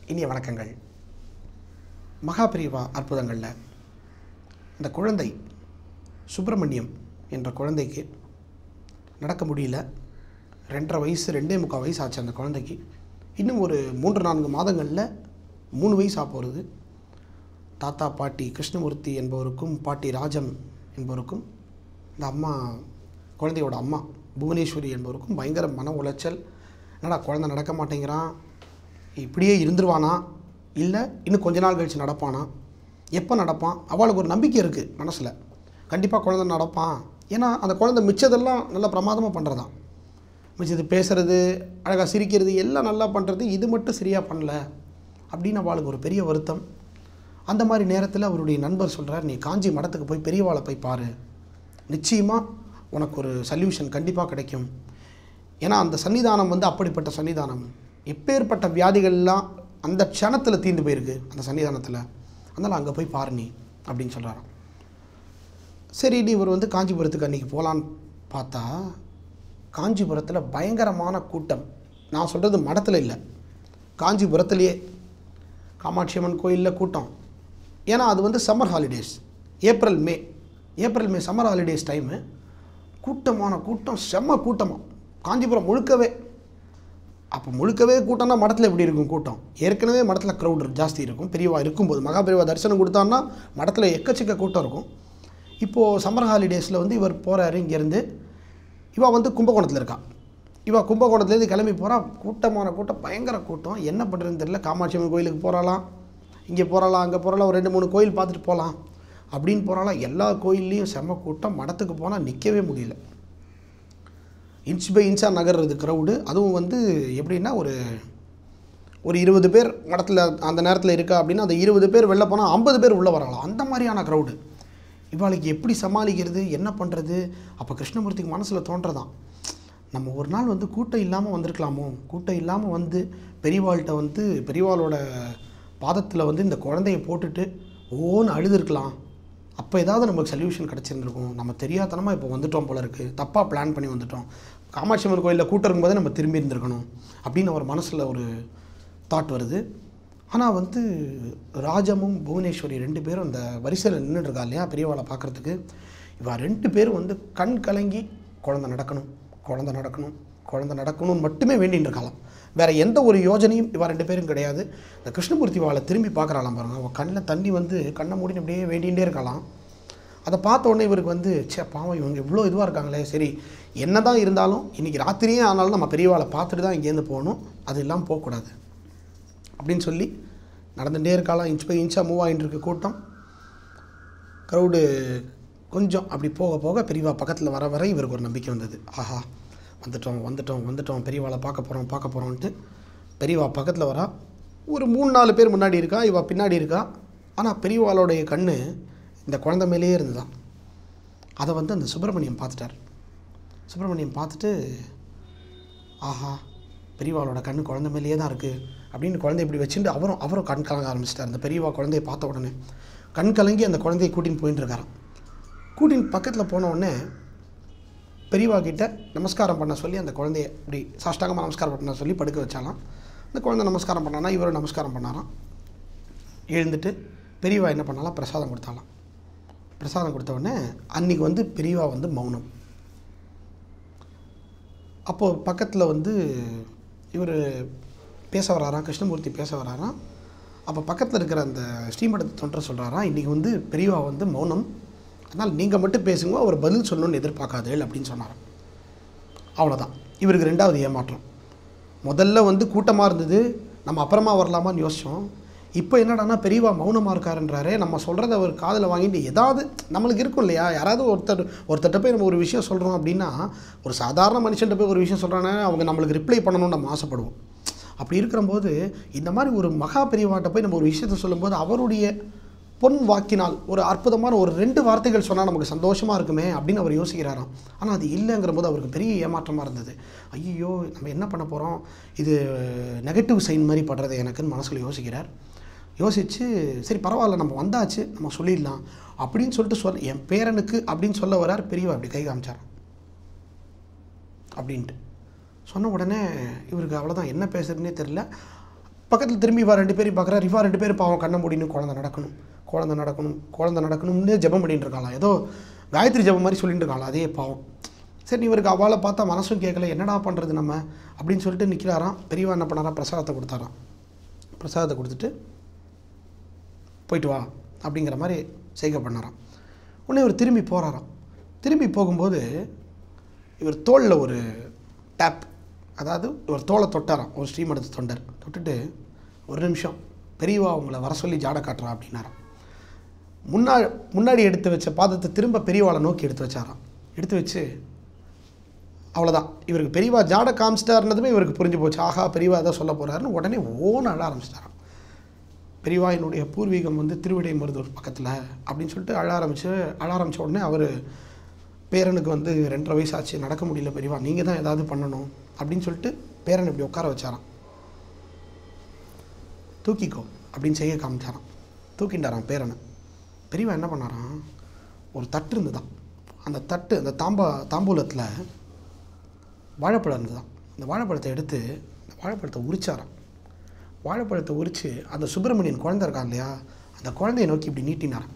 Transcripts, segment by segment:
இனிய வணக்கங்கள் மகாபிரிவா அற்புதங்களில் இந்த குழந்தை சுப்பிரமணியம் என்ற குழந்தைக்கு நடக்க முடியல ரெண்டரை வயசு ரெண்டே முக்கால் வயசு ஆச்சு அந்த குழந்தைக்கு இன்னும் ஒரு மூன்று நான்கு மாதங்களில் மூணு வயசு ஆக போகிறது தாத்தா பாட்டி கிருஷ்ணமூர்த்தி என்பவருக்கும் பாட்டி ராஜம் என்பவருக்கும் இந்த அம்மா குழந்தையோட அம்மா புவனேஸ்வரி என்பவருக்கும் பயங்கர மன உளைச்சல் என்னடா குழந்தை நடக்க மாட்டேங்கிறான் இப்படியே இருந்துருவானா இல்லை இன்னும் கொஞ்ச நாள் கழித்து நடப்பானா எப்போ நடப்பான் அவளுக்கு ஒரு நம்பிக்கை இருக்குது மனசில் கண்டிப்பாக குழந்தை நடப்பான் ஏன்னா அந்த குழந்தை மிச்சதெல்லாம் நல்லா பிரமாதமாக பண்ணுறதான் மிச்சது பேசுகிறது அழகாக சிரிக்கிறது எல்லாம் நல்லா பண்ணுறது இது மட்டும் சரியாக பண்ணல அப்படின்னு அவளுக்கு ஒரு பெரிய வருத்தம் அந்த மாதிரி நேரத்தில் அவருடைய நண்பர் சொல்கிறார் நீ காஞ்சி மடத்துக்கு போய் பெரியவாளை போய் பாரு நிச்சயமாக உனக்கு ஒரு சல்யூஷன் கண்டிப்பாக கிடைக்கும் ஏன்னா அந்த சன்னிதானம் வந்து அப்படிப்பட்ட சன்னிதானம் எப்பேற்பட்ட வியாதிகள்லாம் அந்த க்ஷணத்தில் தீர்ந்து போயிருக்கு அந்த சன்னிதானத்தில் அதனால் அங்கே போய் பாரு நீ அப்படின்னு சொல்கிறாராம் சரின்னு இவர் வந்து காஞ்சிபுரத்துக்கு அன்றைக்கி போகலான்னு பார்த்தா காஞ்சிபுரத்தில் பயங்கரமான கூட்டம் நான் சொல்கிறது மடத்தில் இல்லை காஞ்சிபுரத்துலேயே காமாட்சி அம்மன் கோயிலில் கூட்டம் ஏன்னா அது வந்து summer holidays April May April May summer holidays time கூட்டமான கூட்டம் செம்ம கூட்டமாக காஞ்சிபுரம் முழுக்கவே அப்போ முழுக்கவே கூட்டம்னா மடத்தில் எப்படி இருக்கும் கூட்டம் ஏற்கனவே மடத்தில் க்ரௌட் ஜாஸ்தி இருக்கும் பெரியவா இருக்கும்போது மகாபெரியவா தரிசனம் கொடுத்தான்னா மடத்தில் எக்கச்சக்க கூட்டம் இருக்கும் இப்போது சம்மர் ஹாலிடேஸில் வந்து இவர் போகிறாரு இங்கேருந்து இவா வந்து கும்பகோணத்தில் இருக்கா இவா கும்பகோணத்துலேருந்து கிளம்பி போகிறா கூட்டமான கூட்டம் பயங்கர கூட்டம் என்ன பண்ணுறதுன்னு தெரியல காமாட்சி அம்மன் கோயிலுக்கு போகிறாளாம் இங்கே போகிறாளாம் அங்கே போகிறாளாம் ஒரு ரெண்டு மூணு கோயில் பார்த்துட்டு போகலாம் அப்படின்னு போகிறாளாம் எல்லா கோயில்லையும் செம்ம கூட்டம் மடத்துக்கு போனால் நிற்கவே முடியல இன்ச் பை இன்ச்சாக நகர்றது க்ரௌடு அதுவும் வந்து எப்படின்னா ஒரு ஒரு இருபது பேர் மடத்தில் அந்த நேரத்தில் இருக்கா அப்படின்னா அந்த இருபது பேர் வெளில போனால் ஐம்பது பேர் உள்ளே வரலாம் அந்த மாதிரியான க்ரௌடு இவாளுக்கு எப்படி சமாளிக்கிறது என்ன பண்ணுறது அப்போ கிருஷ்ணமூர்த்திக்கு மனசில் தோன்றதான் நம்ம ஒரு நாள் வந்து கூட்டம் இல்லாமல் வந்திருக்கலாமோ கூட்டம் இல்லாமல் வந்து பெரியவாள்கிட்ட வந்து பெரியவாளோட பாதத்தில் வந்து இந்த குழந்தைய போட்டுட்டு ஓன்னு அழுதுருக்கலாம் அப்போ ஏதாவது நமக்கு சொல்யூஷன் கிடச்சிருந்துருக்கும் நம்ம தெரியாதனமாக இப்போ வந்துட்டோம் போல இருக்குது தப்பாக பிளான் பண்ணி வந்துட்டோம் காமாட்சி அம்மன் கோயிலில் கூட்டம் இருக்கும்போதே நம்ம திரும்பி இருந்திருக்கணும் அப்படின்னு அவர் மனசில் ஒரு தாட் வருது ஆனால் வந்து ராஜமும் புவனேஸ்வரி ரெண்டு பேரும் அந்த வரிசையில் நின்றுட்டுருக்கா இல்லையா பெரியவாளை பார்க்குறதுக்கு இவா ரெண்டு பேரும் வந்து கண் கலங்கி குழந்தை நடக்கணும் குழந்தை நடக்கணும் குழந்தை நடக்கணும்னு மட்டுமே வேண்டின்னு இருக்கலாம் வேறு எந்த ஒரு யோஜனையும் இவா ரெண்டு பேரும் கிடையாது இந்த கிருஷ்ணமூர்த்தி வாழை திரும்பி பார்க்குறாளாம் பாருங்க அவள் கண்ணில் தண்ணி வந்து கண்ணை மூடின்னு அப்படியே வேண்டிகிட்டே இருக்கலாம் அதை பார்த்த உடனே இவருக்கு வந்து சே பாவம் இவங்க இவ்வளோ இதுவாக இருக்காங்களே சரி என்ன தான் இருந்தாலும் இன்றைக்கி ராத்திரியே ஆனாலும் நம்ம பெரியவாளை பார்த்துட்டு தான் இங்கேருந்து போகணும் அது இல்லாமல் போகக்கூடாது அப்படின்னு சொல்லி நடந்துகிட்டே இருக்கலாம் இன்ச் பை இன்ச்சாக மூவ் ஆகிட்டு இருக்க கூட்டம் க்ரௌடு கொஞ்சம் அப்படி போக போக பெரியவா பக்கத்தில் வர வர இவருக்கு ஒரு நம்பிக்கை வந்தது ஆஹா வந்துட்டோம் வந்துட்டோம் வந்துட்டோம் பெரியவாளை பார்க்க போகிறோம் பார்க்க போகிறோன்ட்டு பெரியவா பக்கத்தில் வரா ஒரு மூணு நாலு பேர் முன்னாடி இருக்கா இவ பின்னாடி இருக்கா ஆனால் பெரியவாளுடைய கண் இந்த குழந்தை மேலேயே இருந்துதான் அதை வந்து அந்த சுப்பிரமணியம் பார்த்துட்டார் சுப்பிரமணியம் பார்த்துட்டு ஆஹா பெரியவாளோட கண் குழந்தை மேலேயே தான் இருக்குது அப்படின்னு குழந்தை இப்படி வச்சுட்டு அவரும் அவரும் கண் கலங்க ஆரம்பிச்சிட்டார் அந்த பெரியவா குழந்தைய பார்த்த உடனே கண் கலங்கி அந்த குழந்தைய கூட்டின்னு போயின்னு இருக்காராம் கூட்டின்னு பக்கத்தில் போன உடனே பெரியவா கிட்ட நமஸ்காரம் பண்ண சொல்லி அந்த குழந்தைய இப்படி சாஷ்டாங்கமாக நமஸ்காரம் பண்ண சொல்லி படுக்க வச்சாலாம் அந்த குழந்தை நமஸ்காரம் பண்ணானா இவரும் நமஸ்காரம் பண்ணாராம் எழுந்துட்டு பெரியவா என்ன பண்ணாலாம் பிரசாதம் கொடுத்தாலாம் பிரசாதம் கொடுத்த உடனே அன்றைக்கி வந்து பெரியவா வந்து மௌனம் அப்போது பக்கத்தில் வந்து இவர் பேச வராராம் கிருஷ்ணமூர்த்தி பேச வராராம் அப்போ பக்கத்தில் இருக்கிற அந்த ஸ்ரீமடத்தை தொண்டர் சொல்கிறாராம் இன்றைக்கி வந்து பெரியவா வந்து மௌனம் அதனால் நீங்கள் மட்டும் பேசுங்க அவர் பதில் சொல்லணும்னு எதிர்பார்க்காதேள் அப்படின்னு சொன்னாராம் அவ்வளோதான் இவருக்கு ரெண்டாவது ஏமாற்றம் முதல்ல வந்து கூட்டமாக இருந்தது நம்ம அப்புறமா வரலாமான்னு யோசித்தோம் இப்போ என்னடான்னா பெரியவா மௌனமாக இருக்காருன்றாரே நம்ம சொல்கிறத அவர் காதில் வாங்கிட்டு ஏதாவது நம்மளுக்கு இருக்கும் இல்லையா யாராவது ஒருத்தர் ஒருத்தர்கிட்ட போய் நம்ம ஒரு விஷயம் சொல்கிறோம் அப்படின்னா ஒரு சாதாரண மனுஷன்ட்ட போய் ஒரு விஷயம் சொல்கிறானே அவங்க நம்மளுக்கு ரிப்ளை பண்ணணும்னு நம்ம ஆசைப்படுவோம் அப்படி இருக்கிறம்போது இந்த மாதிரி ஒரு மகா பெரியவாட்ட போய் நம்ம ஒரு விஷயத்த சொல்லும்போது அவருடைய பொன் வாக்கினால் ஒரு அற்புதமான ஒரு ரெண்டு வார்த்தைகள் சொன்னால் நமக்கு சந்தோஷமாக இருக்குமே அப்படின்னு அவர் யோசிக்கிறாராம் ஆனால் அது இல்லைங்கிற போது அவருக்கு பெரிய ஏமாற்றமாக இருந்தது ஐயோ நம்ம என்ன பண்ண போகிறோம் இது நெகட்டிவ் சைன் மாதிரி படுறது எனக்குன்னு மனசில் யோசிக்கிறார் யோசித்து சரி பரவாயில்ல நம்ம வந்தாச்சு நம்ம சொல்லிடலாம் அப்படின்னு சொல்லிட்டு சொல் என் பேரனுக்கு அப்படின்னு சொல்ல வரார் பெரியவா அப்படி கை காமிச்சார் அப்படின்ட்டு சொன்ன உடனே இவருக்கு அவ்வளோதான் என்ன பேசுறதுனே தெரில பக்கத்தில் திரும்பி இவா ரெண்டு பேரும் பார்க்குறா இவா ரெண்டு பேரும் பாவம் கண்ணை மூடின்னு குழந்தை நடக்கணும் குழந்தை நடக்கணும் குழந்தை நடக்கணும்னு ஜெபம் பண்ணிட்டு இருக்காளாம் ஏதோ காயத்ரி ஜெபம் மாதிரி சொல்லிட்டு இருக்காளாம் அதே பாவம் சரி இவருக்கு அவளை பார்த்தா மனசும் கேட்கல என்னடா பண்ணுறது நம்ம அப்படின்னு சொல்லிட்டு நிற்கிறாராம் பெரியவா என்ன பண்ணாராம் பிரசாதத்தை கொடுத்தாராம் பிரசாதத்தை கொடுத்துட்டு போயிட்டு வா அப்படிங்கிற மாதிரி செய்கை பண்ணாராம் உடனே இவர் திரும்பி போகிறாராம் திரும்பி போகும்போது இவர் தோளில் ஒரு டேப் அதாவது ஒரு தோலை தொட்டாராம் ஒரு ஸ்ரீமடத்து தொண்டர் தொட்டுட்டு ஒரு நிமிஷம் பெரியவா உங்களை வர சொல்லி ஜாட காட்டுறா அப்படின்னாராம் முன்னாடி முன்னாடி எடுத்து வச்ச பாதத்தை திரும்ப பெரியவாளை நோக்கி எடுத்து வச்சாராம் எடுத்து வச்சு அவ்வளோதான் இவருக்கு பெரியவா ஜாட காமிச்சிட்டாருனதுமே இவருக்கு புரிஞ்சு போச்சு ஆஹா பெரியவா எதை சொல்ல போகிறாருன்னு உடனே ஓன அழ ஆரம்பிச்சிட்டாராம் பெரியவா என்னுடைய பூர்வீகம் வந்து திருவிடை மருதூர் பக்கத்தில் அப்படின்னு சொல்லிட்டு அழ ஆரம்பிச்சு அழ ஆரம்பித்த உடனே அவர் பேரனுக்கு வந்து ரெண்டரை வயசு ஆச்சு நடக்க முடியல பெரியவா நீங்கள் தான் ஏதாவது பண்ணணும் அப்படின்னு சொல்லிட்டு பேரன் இப்படி உட்கார வச்சாராம் தூக்கிக்கோ அப்படின்னு செய்ய காமிச்சாராம் தூக்கிண்டாராம் பேரனை பெரியவா என்ன பண்ணாராம் ஒரு தட்டு இருந்துதான் அந்த தட்டு அந்த தாம்பா தாம்பூலத்தில் வாழைப்பழம் இருந்துதான் அந்த வாழைப்பழத்தை எடுத்து அந்த வாழைப்பழத்தை உரிச்சாராம் வாழைப்பழத்தை உரித்து அந்த சுப்பிரமணியன் குழந்தை இருக்கான் இல்லையா அந்த குழந்தையை நோக்கி இப்படி நீட்டினாராம்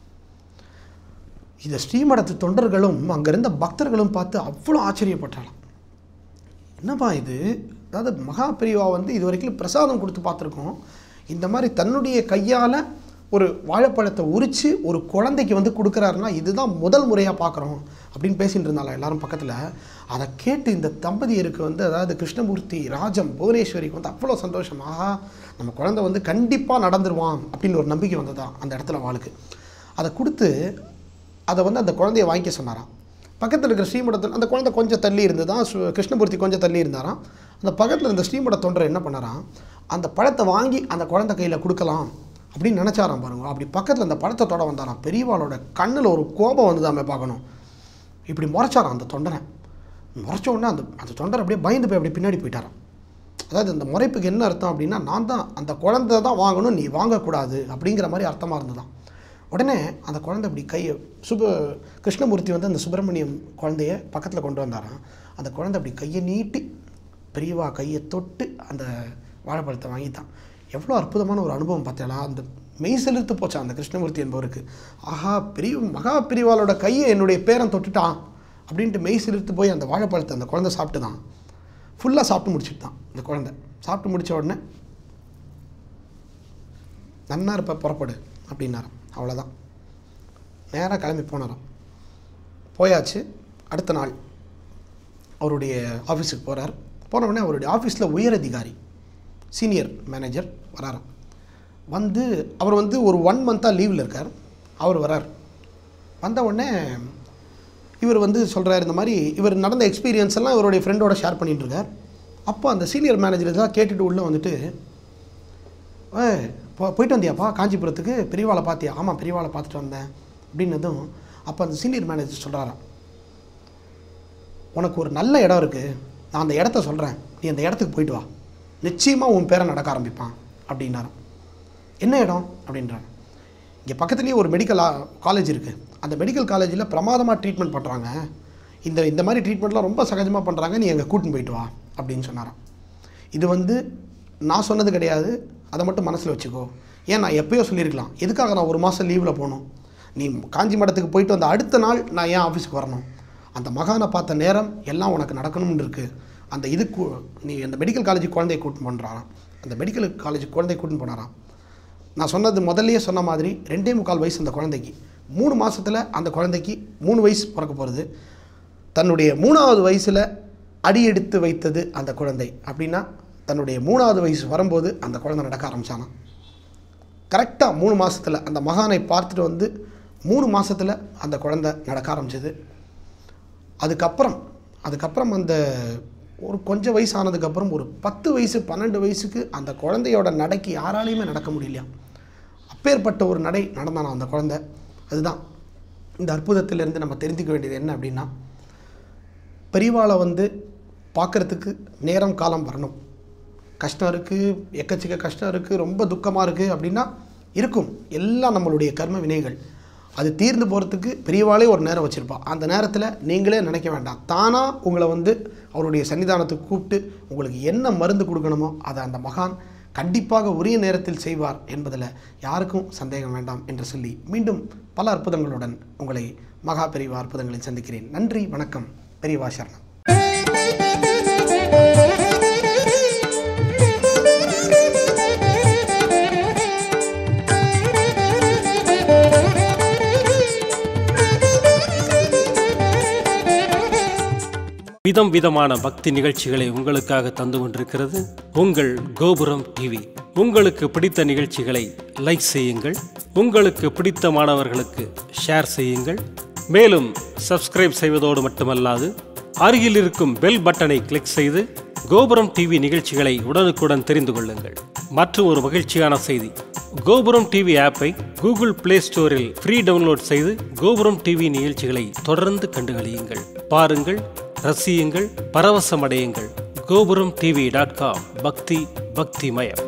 இதை ஸ்ரீமடத்து தொண்டர்களும் அங்கே இருந்த பக்தர்களும் பார்த்து அவ்வளோ ஆச்சரியப்பட்டாராம் என்னப்பா இது அதாவது மகா பெரியவா வந்து இது வரைக்கும் பிரசாதம் கொடுத்து பார்த்துருக்கோம் இந்த மாதிரி தன்னுடைய கையால் ஒரு வாழைப்பழத்தை உரித்து ஒரு குழந்தைக்கு வந்து கொடுக்குறாருன்னா இதுதான் முதல் முறையாக பார்க்குறோம் அப்படின்னு பேசிட்டு இருந்தாலும் எல்லாரும் பக்கத்தில் அதை கேட்டு இந்த தம்பதியருக்கு வந்து அதாவது கிருஷ்ணமூர்த்தி ராஜம் புவனேஸ்வரிக்கு வந்து அவ்வளோ சந்தோஷம் ஆஹா நம்ம குழந்தை வந்து கண்டிப்பாக நடந்துருவான் அப்படின்னு ஒரு நம்பிக்கை வந்ததா அந்த இடத்துல வாளுக்கு அதை கொடுத்து அதை வந்து அந்த குழந்தைய வாங்கிக்க சொன்னாராம் பக்கத்தில் இருக்கிற ஸ்ரீமடத்தில் அந்த குழந்தை கொஞ்சம் தள்ளி இருந்ததா சு- கிருஷ்ணமூர்த்தி கொஞ்சம் தள்ளி இருந்தாராம் அந்த பக்கத்தில் இருந்த ஸ்ரீமட தொண்டர் என்ன பண்ணாராம் அந்த பழத்தை வாங்கி அந்த குழந்தை கையில் கொடுக்கலாம் அப்படின்னு நினச்சாராம் பாருங்க அப்படி பக்கத்தில் அந்த பழத்தை தொட வந்தாராம் பெரியவாளோட கண்ணில் ஒரு கோபம் வந்துதாமே பார்க்கணும் இப்படி முறைச்சாராம் அந்த தொண்டரை முறைச்ச உடனே அந்த அந்த தொண்டர் அப்படியே பயந்து போய் அப்படியே பின்னாடி போயிட்டாராம் அதாவது அந்த முறைப்புக்கு என்ன அர்த்தம் அப்படின்னா நான் தான் அந்த குழந்தை தான் வாங்கணும் நீ வாங்கக்கூடாது அப்படிங்கிற மாதிரி அர்த்தமாக இருந்ததாம் உடனே அந்த குழந்தை இப்படி கையை சுப கிருஷ்ணமூர்த்தி வந்து அந்த சுப்பிரமணியம் குழந்தைய பக்கத்தில் கொண்டு வந்தாராம் அந்த குழந்தை அப்படி கையை நீட்டி பெரியவா கையை தொட்டு அந்த வாழைப்பழத்தை வாங்கித்தான் எவ்வளோ அற்புதமான ஒரு அனுபவம் பார்த்தேளா அந்த மெய் செலுத்து போச்சான் அந்த கிருஷ்ணமூர்த்தி என்பவருக்கு ஆஹா பெரிய மகா பெரியவாளோட கையை என்னுடைய பேரன் தொட்டுட்டான் அப்படின்ட்டு மெய் செலுத்து போய் அந்த வாழைப்பழத்தை அந்த குழந்தை சாப்பிட்டு தான் ஃபுல்லாக சாப்பிட்டு முடிச்சுட்டு தான் அந்த குழந்தை சாப்பிட்டு முடிச்ச உடனே நன்னா இருப்ப புறப்படு அப்படின்னாராம் அவ்வளோதான் நேராக கிளம்பி போனாராம் போயாச்சு அடுத்த நாள் அவருடைய ஆஃபீஸுக்கு போகிறார் போன உடனே அவருடைய ஆஃபீஸில் உயர் அதிகாரி சீனியர் மேனேஜர் வராராம் வந்து அவர் வந்து ஒரு ஒன் மந்த்தாக லீவில் இருக்கார் அவர் வரார் வந்த உடனே இவர் வந்து சொல்கிறார் இந்த மாதிரி இவர் நடந்த எக்ஸ்பீரியன்ஸ் எல்லாம் இவருடைய ஃப்ரெண்டோட ஷேர் பண்ணிட்டு இருக்கார் அப்போ அந்த சீனியர் மேனேஜர் இதெல்லாம் கேட்டுட்டு உள்ளே வந்துட்டு ஏ போ போயிட்டு வந்தியாப்பா காஞ்சிபுரத்துக்கு பெரியவாளை பார்த்தியா ஆமாம் பெரியவாளை பார்த்துட்டு வந்தேன் அப்படின்னதும் அப்போ அந்த சீனியர் மேனேஜர் சொல்கிறாராம் உனக்கு ஒரு நல்ல இடம் இருக்குது நான் அந்த இடத்த சொல்கிறேன் நீ அந்த இடத்துக்கு போயிட்டு வா நிச்சயமாக உன் பேரை நடக்க ஆரம்பிப்பான் அப்படின்னாராம் என்ன இடம் அப்படின்றாங்க இங்கே பக்கத்துலேயே ஒரு மெடிக்கல் காலேஜ் இருக்குது அந்த மெடிக்கல் காலேஜில் பிரமாதமாக ட்ரீட்மெண்ட் பண்ணுறாங்க இந்த இந்த மாதிரி ட்ரீட்மெண்ட்லாம் ரொம்ப சகஜமாக பண்ணுறாங்க நீ எங்கே கூட்டின்னு போயிட்டு வா அப்படின்னு சொன்னாராம் இது வந்து நான் சொன்னது கிடையாது அதை மட்டும் மனசில் வச்சுக்கோ ஏன் நான் எப்பயோ சொல்லியிருக்கலாம் எதுக்காக நான் ஒரு மாதம் லீவில் போகணும் நீ காஞ்சி மடத்துக்கு போயிட்டு வந்த அடுத்த நாள் நான் ஏன் ஆஃபீஸுக்கு வரணும் அந்த மகானை பார்த்த நேரம் எல்லாம் உனக்கு நடக்கணும்னு இருக்குது அந்த இதுக்கு நீ அந்த மெடிக்கல் காலேஜுக்கு குழந்தைய கூட்டின்னு பண்ணுறாராம் அந்த மெடிக்கல் காலேஜுக்கு குழந்தைய கூட்டின்னு போனாராம் நான் சொன்னது முதல்லயே சொன்ன மாதிரி ரெண்டே முக்கால் வயசு அந்த குழந்தைக்கு மூணு மாசத்துல அந்த குழந்தைக்கு மூணு வயசு பிறக்க போகிறது தன்னுடைய மூணாவது வயசில் அடி எடுத்து வைத்தது அந்த குழந்தை அப்படின்னா தன்னுடைய மூணாவது வயசு வரும்போது அந்த குழந்தை நடக்க ஆரம்பிச்சானாம் கரெக்டாக மூணு மாசத்துல அந்த மகானை பார்த்துட்டு வந்து மூணு மாசத்துல அந்த குழந்தை நடக்க ஆரம்பிச்சது அதுக்கப்புறம் அதுக்கப்புறம் அந்த ஒரு கொஞ்சம் வயசு ஆனதுக்கப்புறம் ஒரு பத்து வயசு பன்னெண்டு வயசுக்கு அந்த குழந்தையோட நடைக்கு யாராலையுமே நடக்க முடியலையா அப்பேற்பட்ட ஒரு நடை நடந்தானா அந்த குழந்தை அதுதான் இந்த அற்புதத்திலிருந்து நம்ம தெரிஞ்சுக்க வேண்டியது என்ன அப்படின்னா பெரியவாளை வந்து பார்க்குறதுக்கு நேரம் காலம் வரணும் கஷ்டம் இருக்குது எக்கச்சக்க கஷ்டம் இருக்குது ரொம்ப துக்கமாக இருக்குது அப்படின்னா இருக்கும் எல்லாம் நம்மளுடைய கர்ம வினைகள் அது தீர்ந்து போகிறதுக்கு பெரியவாளே ஒரு நேரம் வச்சுருப்பா அந்த நேரத்தில் நீங்களே நினைக்க வேண்டாம் தானாக உங்களை வந்து அவருடைய சன்னிதானத்துக்கு கூப்பிட்டு உங்களுக்கு என்ன மருந்து கொடுக்கணுமோ அதை அந்த மகான் கண்டிப்பாக உரிய நேரத்தில் செய்வார் என்பதில் யாருக்கும் சந்தேகம் வேண்டாம் என்று சொல்லி மீண்டும் பல அற்புதங்களுடன் உங்களை மகா பெரிவா அற்புதங்களில் சந்திக்கிறேன் நன்றி வணக்கம் பெரியவா சரணம் விதம் விதமான பக்தி நிகழ்ச்சிகளை உங்களுக்காக தந்து கொண்டிருக்கிறது உங்கள் கோபுரம் டிவி உங்களுக்கு பிடித்த நிகழ்ச்சிகளை லைக் செய்யுங்கள் உங்களுக்கு பிடித்த மாணவர்களுக்கு ஷேர் செய்யுங்கள் மேலும் சப்ஸ்கிரைப் செய்வதோடு மட்டுமல்லாது அருகில் இருக்கும் பெல் பட்டனை கிளிக் செய்து கோபுரம் டிவி நிகழ்ச்சிகளை உடனுக்குடன் தெரிந்து கொள்ளுங்கள் மற்றும் ஒரு மகிழ்ச்சியான செய்தி கோபுரம் டிவி ஆப்பை கூகுள் பிளே ஸ்டோரில் ஃப்ரீ டவுன்லோட் செய்து கோபுரம் டிவி நிகழ்ச்சிகளை தொடர்ந்து கண்டுகளியுங்கள் பாருங்கள் ரசியுங்கள் பரவசமடையுங்கள் கோபுரம் டிவி டாட் காம் பக்தி பக்திமயம்